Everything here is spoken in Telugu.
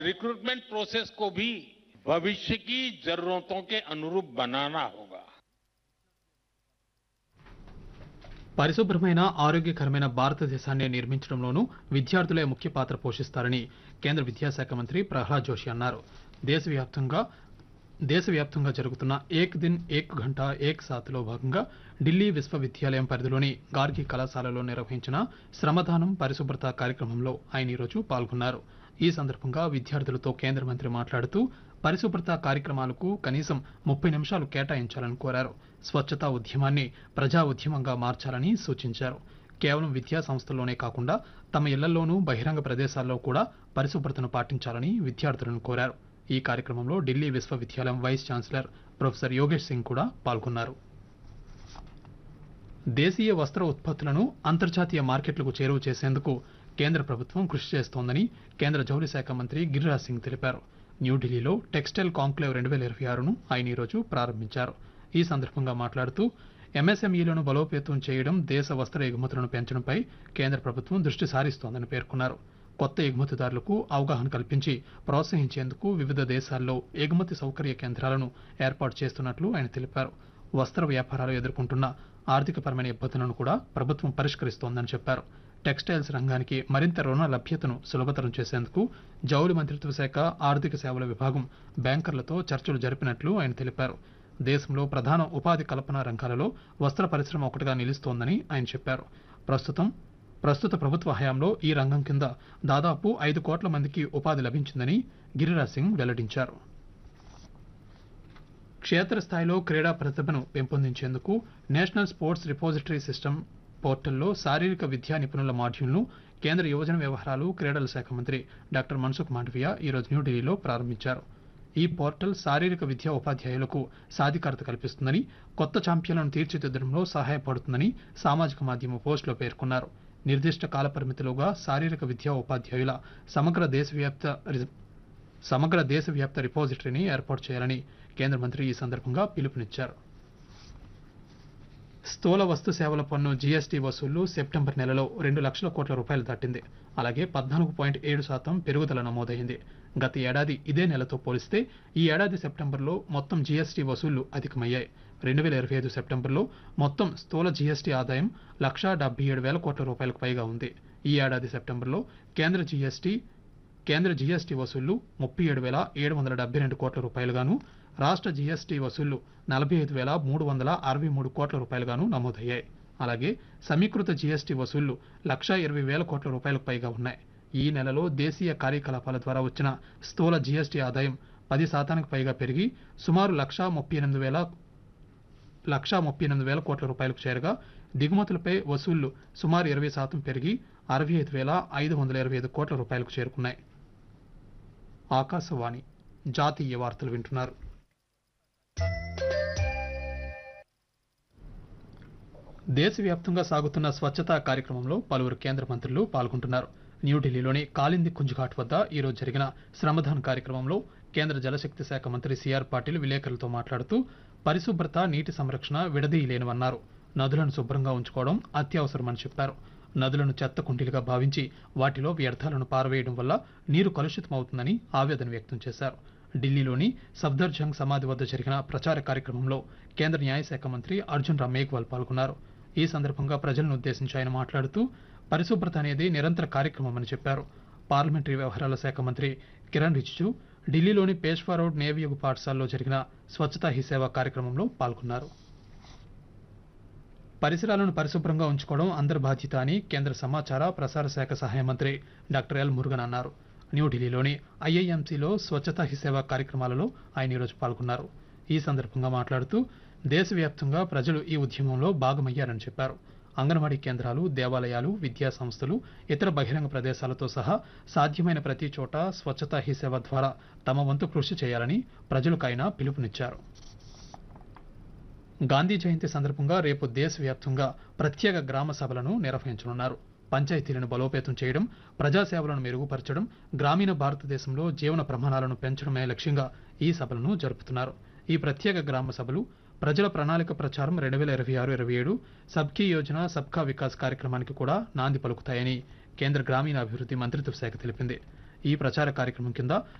रिक्रूटमेंट प्रोसेस को भी भविष्य की जरूरतों के अनुरूप बनाना होगा పరిశుభ్రమైన ఆరోగ్యకరమైన భారతదేశాన్ని నిర్మించడంలోనూ విద్యార్థులే ముఖ్య పాత్ర పోషిస్తారని కేంద్ర విద్యాశాఖ మంత్రి ప్రహ్లాద్ జోషి అన్నారు దేశవ్యాప్తంగా దేశవ్యాప్తంగా జరుగుతున్న ఏక్ దిన్ ఏక్ ఘంటా ఏక్ సాత్లో భాగంగా ఢిల్లీ విశ్వవిద్యాలయం పరిధిలోని గార్గి కళాశాలలో నిర్వహించిన శ్రమదానం పరిశుభ్రత కార్యక్రమంలో ఆయన ఈరోజు పాల్గొన్నారు ఈ సందర్భంగా విద్యార్థులతో కేంద్ర మంత్రి మాట్లాడుతూ పరిశుభ్రత కార్యక్రమాలకు కనీసం ముప్పై నిమిషాలు కేటాయించాలని కోరారు స్వచ్ఛతా ఉద్యమాన్ని ప్రజా ఉద్యమంగా మార్చాలని సూచించారు కేవలం విద్యా సంస్థల్లోనే కాకుండా తమ ఇళ్లలోనూ బహిరంగ ప్రదేశాల్లో కూడా పరిశుభ్రతను పాటించాలని విద్యార్థులను కోరారు ఈ కార్యక్రమంలో ఢిల్లీ విశ్వవిద్యాలయం vice chancellor professor Yogesh Singh కూడా పాల్గొన్నారు దేశీయ వస్త్ర ఉత్పత్తులను అంతర్జాతీయ మార్కెట్లకు చేరువ చేసేందుకు కేంద్ర ప్రభుత్వం కృషి చేస్తోందని కేంద్ర జౌళి శాఖ మంత్రి గిరిరాజ్ సింగ్ తెలిపారు న్యూఢిల్లీలో టెక్స్టైల్ కాంక్లేవ్ రెండు వేల ఇరవై ఆరును ఆయన ఈరోజు ప్రారంభించారు ఈ సందర్భంగా మాట్లాడుతూ ఎంఎస్ఎంఈలను బలోపేతం చేయడం దేశ వస్త్ర ఎగుమతులను పెంచడంపై కేంద్ర ప్రభుత్వం దృష్టి సారిస్తోందని పేర్కొన్నారు కొత్త ఎగుమతిదారులకు అవగాహన కల్పించి ప్రోత్సహించేందుకు వివిధ దేశాల్లో ఎగుమతి సౌకర్య కేంద్రాలను ఏర్పాటు చేస్తున్నట్లు ఆయన తెలిపారు వస్త్ర వ్యాపారాలు ఎదుర్కొంటున్న ఆర్థికపరమైన ఇబ్బందులను కూడా ప్రభుత్వం పరిష్కరిస్తోందని చెప్పారు టెక్స్టైల్స్ రంగానికి మరింత రుణ లభ్యతను సులభతరం చేసేందుకు జౌళి మంత్రిత్వ శాఖ ఆర్థిక సేవల విభాగం బ్యాంకర్లతో చర్చలు జరిపినట్లు ఆయన తెలిపారు దేశంలో ప్రధాన ఉపాధి కల్పన రంగాలలో వస్త్ర పరిశ్రమ ఒకటిగా నిలుస్తోందని ఆయన చెప్పారు ప్రస్తుతం ప్రస్తుత ప్రభుత్వ హయాంలో ఈ రంగం కింద దాదాపు ఐదు కోట్ల మందికి ఉపాధి లభించిందని గిరిరాజ్ సింగ్ వెల్లడించారు క్షేత్రస్థాయిలో క్రీడా ప్రతిభను పెంపొందించేందుకు నేషనల్ స్పోర్ట్స్ రిపోజిటరీ సిస్టమ్ పోర్టల్లో శారీరక విద్యా నిపుణుల మాడ్యూల్ను కేంద్ర యువజన వ్యవహారాలు క్రీడల శాఖ మంత్రి డాక్టర్ మన్సుఖ్ మాండవియా ఈరోజు న్యూఢిల్లీలో ప్రారంభించారు ఈ పోర్టల్ శారీరక విద్యా ఉపాధ్యాయులకు సాధికారత కల్పిస్తుందని కొత్త ఛాంపియన్లను తీర్చిదిద్దడంలో సహాయపడుతుందని సామాజిక మాధ్యమ పోస్టులో పేర్కొన్నారు నిర్దిష్ట కాలపరిమితిలోగా శారీరక విద్యా ఉపాధ్యాయుల సమగ్ర దేశవ్యాప్త రి- సమగ్ర దేశవ్యాప్త రిపోజిటరీని ఏర్పాటు చేయాలని కేంద్ర మంత్రి ఈ సందర్భంగా పిలుపునిచ్చారు స్థూల వస్తు సేవల పన్ను జీఎస్టీ వసూళ్లు సెప్టెంబర్ నెలలో రెండు లక్షల కోట్ల రూపాయలు దాటింది అలాగే పద్నాలుగు పాయింట్ ఏడు శాతం పెరుగుదల నమోదైంది గత ఏడాది ఇదే నెలతో పోలిస్తే ఈ ఏడాది సెప్టెంబర్లో మొత్తం జీఎస్టీ వసూళ్లు అధికమయ్యాయి రెండు వేల ఇరవై ఐదు సెప్టెంబర్లో మొత్తం స్థూల జీఎస్టీ ఆదాయం లక్షా డెబ్బై ఏడు వేల కోట్ల రూపాయలకు పైగా ఉంది ఈ ఏడాది సెప్టెంబర్లో కేంద్ర జీఎస్టీ కేంద్ర జీఎస్టీ వసూళ్లు ముప్పై ఏడు వేల ఏడు వందల డెబ్బై రెండు కోట్ల రూపాయలుగాను రాష్ట్ర జీఎస్టీ వసూళ్లు నలభై ఐదు వేల మూడు వందల అరవై మూడు కోట్ల రూపాయలుగాను నమోదయ్యాయి అలాగే సమీకృత జీఎస్టీ వసూళ్లు లక్షా ఇరవై వేల కోట్ల రూపాయలకు పైగా ఉన్నాయి ఈ నెలలో దేశీయ కార్యకలాపాల ద్వారా వచ్చిన స్థూల జీఎస్టీ ఆదాయం పది శాతానికి పైగా పెరిగి సుమారు లక్షా ముప్పై ఎనిమిది వేల లక్షా ముప్పై ఎనిమిది వేల కోట్ల రూపాయలకు చేరగా దిగుమతులపై వసూళ్లు సుమారు ఇరవై శాతం పెరిగి అరవై ఐదు వేల ఐదు వందల ఇరవై ఐదు కోట్ల రూపాయలకు చేరుకున్నాయి ఆకాశవాణి జాతీయ వార్తలు వింటున్నారు దేశవ్యాప్తంగా సాగుతున్న స్వచ్ఛతా కార్యక్రమంలో పలువురు కేంద్ర మంత్రులు పాల్గొంటున్నారు న్యూఢిల్లీలోని కాలింది కుంజ్ఘాట్ వద్ద ఈరోజు జరిగిన శ్రమదాన్ కార్యక్రమంలో కేంద్ర జలశక్తి శాఖ మంత్రి సిఆర్ పాటిల్ విలేకరులతో మాట్లాడుతూ పరిశుభ్రత నీటి సంరక్షణ విడదీయలేనివన్నారు నదులను శుభ్రంగా ఉంచుకోవడం అత్యవసరమని చెప్పారు నదులను చెత్త కుండీలుగా భావించి వాటిలో వ్యర్థాలను పారవేయడం వల్ల నీరు కలుషితమవుతుందని ఆవేదన వ్యక్తం చేశారు ఢిల్లీలోని సఫ్దర్జంగ్ సమాధి వద్ద జరిగిన ప్రచార కార్యక్రమంలో కేంద్ర న్యాయశాఖ మంత్రి అర్జున్ రామ్ మేఘ్వాల్ పాల్గొన్నారు ఈ సందర్భంగా ప్రజలను ఉద్దేశించి ఆయన మాట్లాడుతూ పరిశుభ్రత అనేది నిరంతర కార్యక్రమమని చెప్పారు పార్లమెంటరీ వ్యవహారాల శాఖ మంత్రి కిరణ్ రిజిజు ఢిల్లీలోని పేష్వా రోడ్ నేవియోగు పాఠశాలలో జరిగిన స్వచ్ఛతా హీ సేవ కార్యక్రమంలో పాల్గొన్నారు పరిసరాలను పరిశుభ్రంగా ఉంచుకోవడం అందరి బాధ్యత అని కేంద్ర సమాచార ప్రసార శాఖ సహాయ మంత్రి డాక్టర్ ఎల్ మురుగన్ అన్నారు న్యూఢిల్లీలోని ఐఐఎంసీలో స్వచ్ఛతా హీ సేవ కార్యక్రమాలలో ఆయన ఈరోజు పాల్గొన్నారు ఈ సందర్భంగా మాట్లాడుతూ దేశవ్యాప్తంగా ప్రజలు ఈ ఉద్యమంలో భాగమయ్యారని చెప్పారు అంగన్వాడీ కేంద్రాలు దేవాలయాలు విద్యా సంస్థలు ఇతర బహిరంగ ప్రదేశాలతో సహా సాధ్యమైన ప్రతి చోట స్వచ్ఛతా హీ సేవ ద్వారా తమ వంతు కృషి చేయాలని ప్రజలకు ఆయన పిలుపునిచ్చారు గాంధీ జయంతి సందర్భంగా రేపు దేశవ్యాప్తంగా ప్రత్యేక గ్రామ సభలను నిర్వహించనున్నారు పంచాయతీలను బలోపేతం చేయడం ప్రజాసేవలను మెరుగుపరచడం గ్రామీణ భారతదేశంలో జీవన ప్రమాణాలను పెంచడమే లక్ష్యంగా ఈ సభలను జరుపుతున్నారు ఈ ప్రత్యేక గ్రామ సభలు ప్రజల ప్రణాళిక ప్రచారం రెండు వేల ఇరవై ఆరు ఇరవై ఏడు సబ్కీ యోజన సబ్కా వికాస్ కార్యక్రమానికి కూడా నాంది పలుకుతాయని కేంద్ర గ్రామీణాభివృద్ధి మంత్రిత్వ శాఖ తెలిపింది ఈ ప్రచార కార్యక్రమం కింద